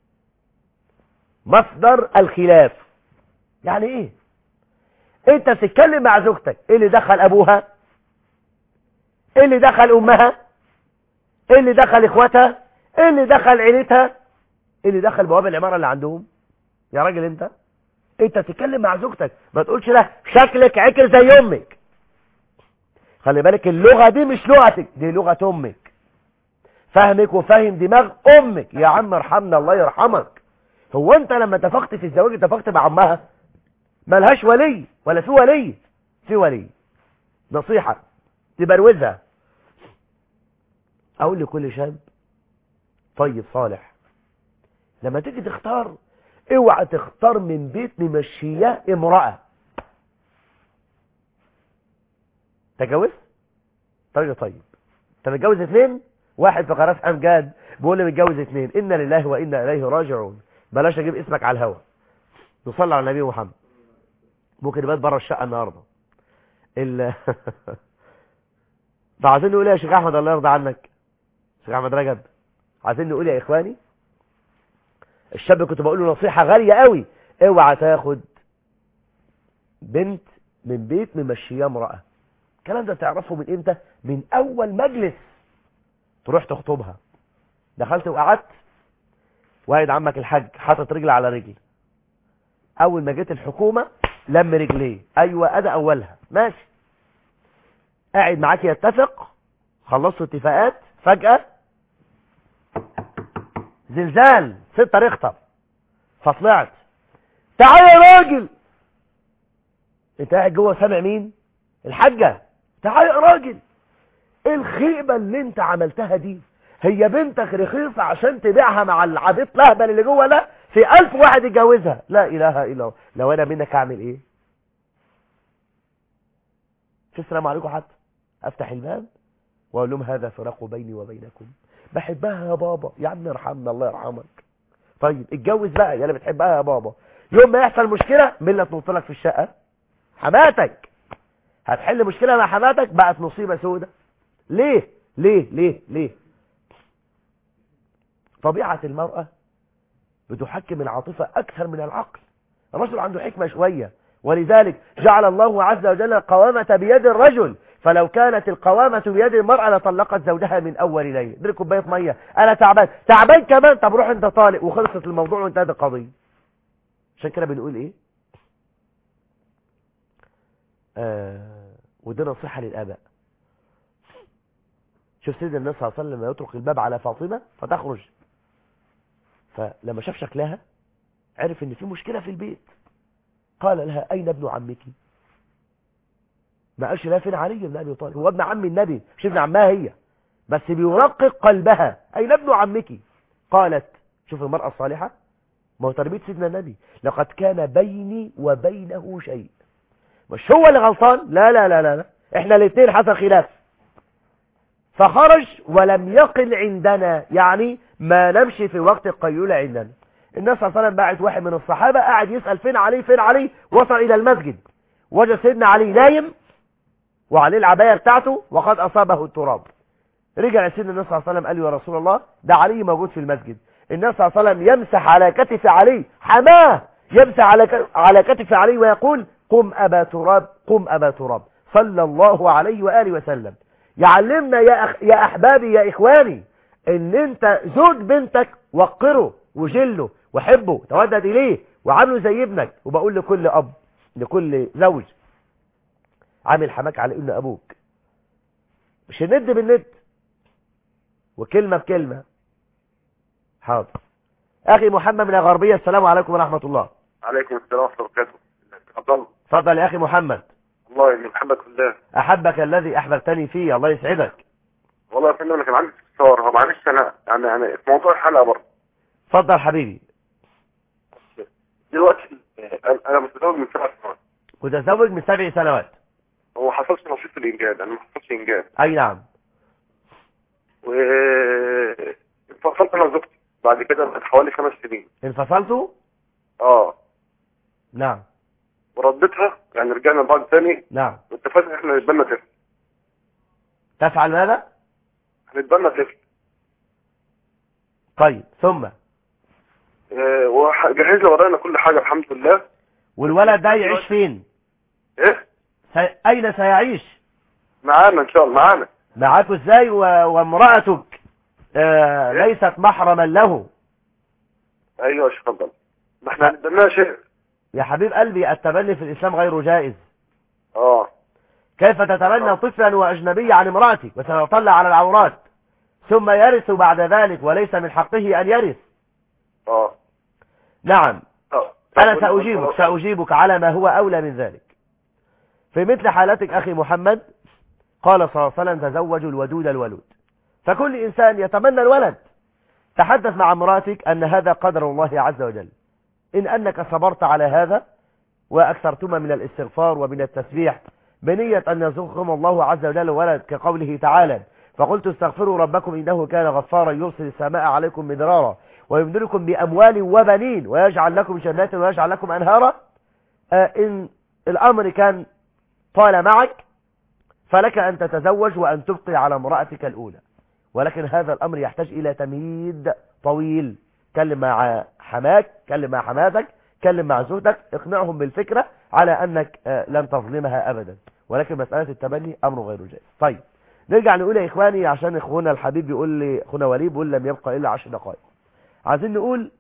مصدر الخلاف يعني ايه انت بتتكلم مع زوجتك ايه اللي دخل ابوها ايه اللي دخل امها ايه اللي دخل اخواتها ايه اللي دخل عيلتها ايه اللي دخل بواب العمارة اللي عندهم يا راجل انت انت بتتكلم مع زوجتك ما تقولش لا شكلك عكر زي امك خلي بالك اللغة دي مش لغتك دي لغة امك فهمك وفهم دماغ امك يا عم ارحمنا الله يرحمك هو انت لما اتفقت في الزواج اتفقت مع امها ملهاش ولي ولا في ولي في ولي نصيحة تبروزها اقول لكل شاب طيب صالح لما تيجي تختار اوعى تختار من بيت ممشياه امرأة تجوز طيب طيب انت متجوز اثنين واحد في قناه امجاد بيقول لي متجوز اثنين انا لله وانا اليه راجعون بلاش اجيب اسمك على الهوا نصلي على النبي محمد ممكن يبات بره الشقه النهارده ال ده عايزين نقول يا شيخ احمد الله يرضى عنك شيخ احمد رجب عايزين نقول يا اخواني الشاب كنت بقول له نصيحه غاليه قوي اوعى تاخد بنت من بيت ممشيه امراه الكلام ده تعرفه من امتى من اول مجلس تروح تخطبها دخلت وقعدت واحد عمك الحاج حاطط رجل على رجل اول ما جيت الحكومة لم رجليه ايوه ادى اولها ماشي قاعد معاك يتفق خلصوا اتفاقات فجأة زلزال ستة ريختر فطلعت تعال يا راجل انت قاعد جوه سامع مين الحاجة تعال يا راجل ايه الخيبة اللي انت عملتها دي هي بنتك رخيصة عشان تبيعها مع العبيط لهبل اللي جوه ده في الف واحد يتجوزها لا اله الا الله لو انا منك اعمل ايه في السلام عليكم حتى افتح الباب واقول لهم هذا فراق بيني وبينكم بحبها يا بابا يا عم ارحمنا الله يرحمك طيب اتجوز بقى يا اللي بتحبها يا بابا يوم ما يحصل مشكلة مين اللي هتنط لك في الشقة حماتك هتحل مشكلة مع حماتك بقت مصيبة سودة ليه ليه ليه ليه طبيعة المرأة بتحكم العاطفة أكثر من العقل الرجل عنده حكمة شوية ولذلك جعل الله عز وجل القوامة بيد الرجل فلو كانت القوامة بيد المرأة لطلقت زوجها من أول ليلة ادرك كوباية مية أنا تعبان تعبان كمان طب روح أنت طالق وخلصت الموضوع وانتهت القضية عشان كده بنقول إيه آه ودي نصيحة للآباء شوف سيدنا النبي صلى الله عليه وسلم لما يترك الباب على فاطمة فتخرج فلما شاف شكلها عرف ان في مشكلة في البيت قال لها اين ابن عمك ما قالش لا فين علي بن ابي طالب هو ابن عم النبي مش ابن عمها هي بس بيرقق قلبها اين ابن عمك قالت شوف المرأة الصالحة ما هو تربية سيدنا النبي لقد كان بيني وبينه شيء مش هو اللي غلطان لا لا لا لا, لا. احنا الاثنين حصل خلاف فخرج ولم يقل عندنا يعني ما نمشي في وقت القيلولة عندنا النبي صلى الله عليه وسلم بعت واحد من الصحابة قاعد يسأل فين علي فين علي وصل إلى المسجد وجد سيدنا علي نايم وعليه العباية بتاعته وقد أصابه التراب رجع سيدنا النبي صلى الله عليه وسلم قال له يا رسول الله ده علي موجود في المسجد النبي صلى الله عليه وسلم يمسح على كتف علي حماه يمسح على ك- على كتف علي ويقول قم أبا تراب قم أبا تراب صلى الله عليه وآله وسلم يعلمنا يا, أخ يا أحبابي يا إخواني ان انت زوج بنتك وقره وجله وحبه تودد اليه وعامله زي ابنك وبقول لكل اب لكل زوج عامل حماك على ابن ابوك مش الند بالند وكلمة بكلمة حاضر اخي محمد من الغربية السلام عليكم ورحمة الله عليكم السلام ورحمة الله وبركاته اتفضل تفضل يا اخي محمد والله اني بحبك في الله احبك الذي احببتني فيه الله يسعدك والله يا فندم انا كان عندي استفسار هو معلش انا يعني يعني في موضوع الحلقة برضه تفضل حبيبي دلوقتي انا أنا متزوج من سبع سنوات متزوج من سبع سنوات وما حصلش نصيب في الانجاب انا ما حصلش انجاب اي نعم و انفصلت انا وزوجتي بعد كده بعد حوالي خمس سنين انفصلتوا اه نعم وردتها يعني رجعنا لبعض تاني نعم واتفقنا ان احنا نتبنى طفل تفعل ماذا هنتبنى طفل طيب ثم آه، وجهز لي ورانا كل حاجه الحمد لله والولد ده يعيش فين ايه سي... اين سيعيش معانا ان شاء الله معانا معاك ازاي و... وامرأتك آه ليست محرما له ايوه يا شيخ اتفضل ما احنا هنتبناها شيء يا حبيب قلبي التبني في الاسلام غير جائز اه كيف تتبنى طفلا واجنبي عن امرأتك وسيطلع على العورات ثم يرث بعد ذلك وليس من حقه ان يرث اه نعم آه. أنا طب- سأجيبك سأجيبك على ما هو أولى من ذلك في مثل حالتك أخي محمد قال صلى الله عليه وسلم تزوجوا الودود الولود فكل إنسان يتمنى الولد تحدث مع امرأتك أن هذا قدر الله عز وجل إن أنك صبرت على هذا وأكثرتما من الاستغفار ومن التسبيح بنية أن يرزقكم الله عز وجل ولد كقوله تعالى فقلت استغفروا ربكم إنه كان غفارا يرسل السماء عليكم مدرارا ويمدلكم بأموال وبنين ويجعل لكم جنات ويجعل لكم أنهارا آه إن الأمر كان طال معك فلك أن تتزوج وأن تبقي على امرأتك الأولى ولكن هذا الأمر يحتاج إلى تمهيد طويل كلم مع حماك كلم مع حماتك كلم مع زوجتك اقنعهم بالفكرة على أنك آه لن تظلمها أبدا ولكن مسألة التبني أمر غير جائز طيب نرجع نقول يا إخواني عشان إخونا الحبيب بيقول لي أخونا وليد بيقول لم يبقى إلا عشر دقائق عايزين نقول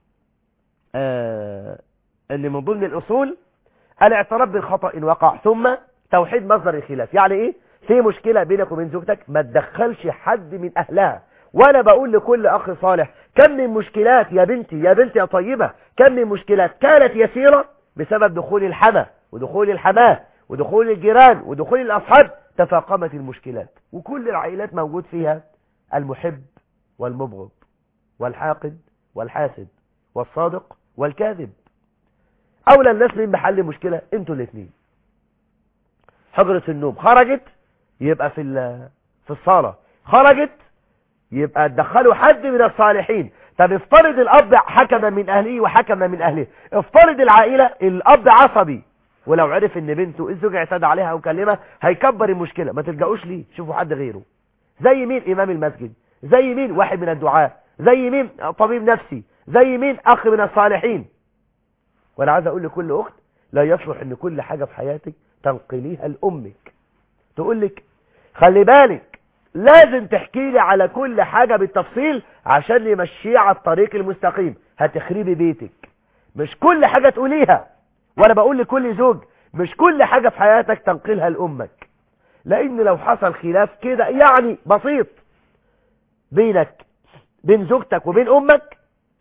آه ان من ضمن الاصول الاعتراف بالخطأ ان وقع ثم توحيد مصدر الخلاف يعني ايه في مشكلة بينك وبين زوجتك ما تدخلش حد من اهلها وانا بقول لكل اخ صالح كم من مشكلات يا بنتي يا بنتي يا طيبة كم من مشكلات كانت يسيرة بسبب دخول الحما ودخول الحماه ودخول الجيران ودخول الاصحاب تفاقمت المشكلات وكل العائلات موجود فيها المحب والمبغض والحاقد والحاسد والصادق والكاذب اولى الناس من بحل مشكلة انتوا الاثنين حجرة النوم خرجت يبقى في ال- في الصالة خرجت يبقى تدخلوا حد من الصالحين طب افترض الاب حكم من اهله وحكم من اهله افترض العائلة الاب عصبي ولو عرف ان بنته الزوج اعتدى عليها او كلمة هيكبر المشكلة ما تلجأوش ليه شوفوا حد غيره زي مين امام المسجد زي مين واحد من الدعاء زي مين طبيب نفسي زي مين اخ من الصالحين وانا عايز اقول لكل اخت لا يصلح ان كل حاجة في حياتك تنقليها لامك تقول لك خلي بالك لازم تحكي لي على كل حاجة بالتفصيل عشان نمشيه على الطريق المستقيم هتخربي بيتك مش كل حاجة تقوليها وانا بقول لكل زوج مش كل حاجة في حياتك تنقلها لامك لان لو حصل خلاف كده يعني بسيط بينك بين زوجتك وبين امك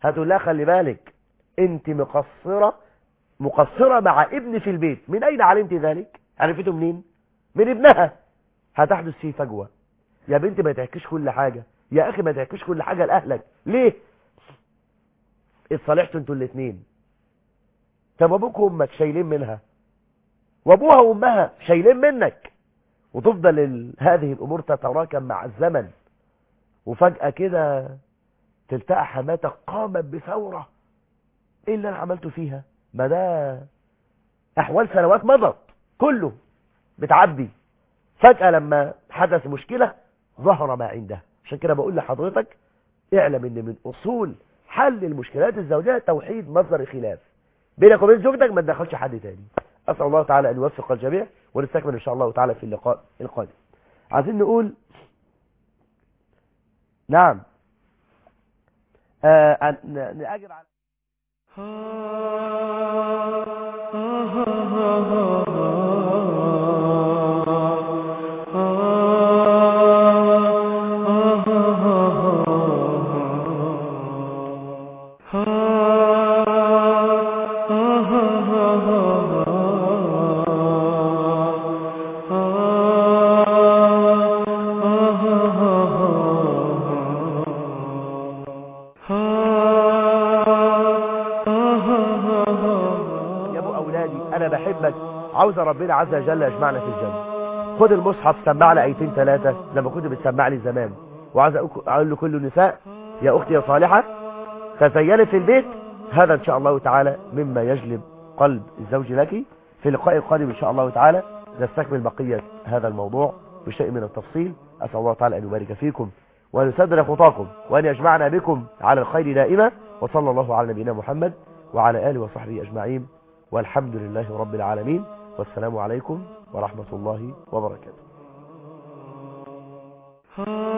هتقول لها خلي بالك انت مقصرة مقصرة مع ابن في البيت من اين علمت ذلك عرفته منين من ابنها هتحدث فيه فجوة يا بنتي ما تحكيش كل حاجة يا اخي ما تحكيش كل حاجة لاهلك ليه اتصالحتوا انتوا الاثنين طب ابوك وامك شايلين منها وابوها وامها شايلين منك وتفضل ال... هذه الامور تتراكم مع الزمن وفجأة كده تلتقى حماتك قامت بثورة ايه اللي انا عملته فيها ما ده احوال سنوات مضت كله بتعدي فجأة لما حدث مشكلة ظهر ما عنده عشان كده بقول لحضرتك اعلم ان من اصول حل المشكلات الزوجية توحيد مصدر الخلاف بينك وبين زوجتك ما تدخلش حد تاني اسال الله تعالى ان يوفق الجميع ونستكمل ان شاء الله تعالى في اللقاء القادم عايزين نقول نعم آه أن- ن- نأجب على يا ابو اولادي انا بحبك عاوز ربنا عز وجل يجمعنا في الجنه خد المصحف سمع لي ايتين ثلاثه لما كنت بتسمع لي زمان وعايز أقول- اقول لكل نساء يا اختي يا صالحه تزيني في البيت هذا ان شاء الله تعالى مما يجلب قلب الزوج لك في اللقاء القادم ان شاء الله تعالى نستكمل بقيه هذا الموضوع بشيء من التفصيل اسال الله تعالى ان يبارك فيكم وان يسدد خطاكم وان يجمعنا بكم على الخير دائما وصلى الله على نبينا محمد وعلى اله وصحبه اجمعين والحمد لله رب العالمين والسلام عليكم ورحمه الله وبركاته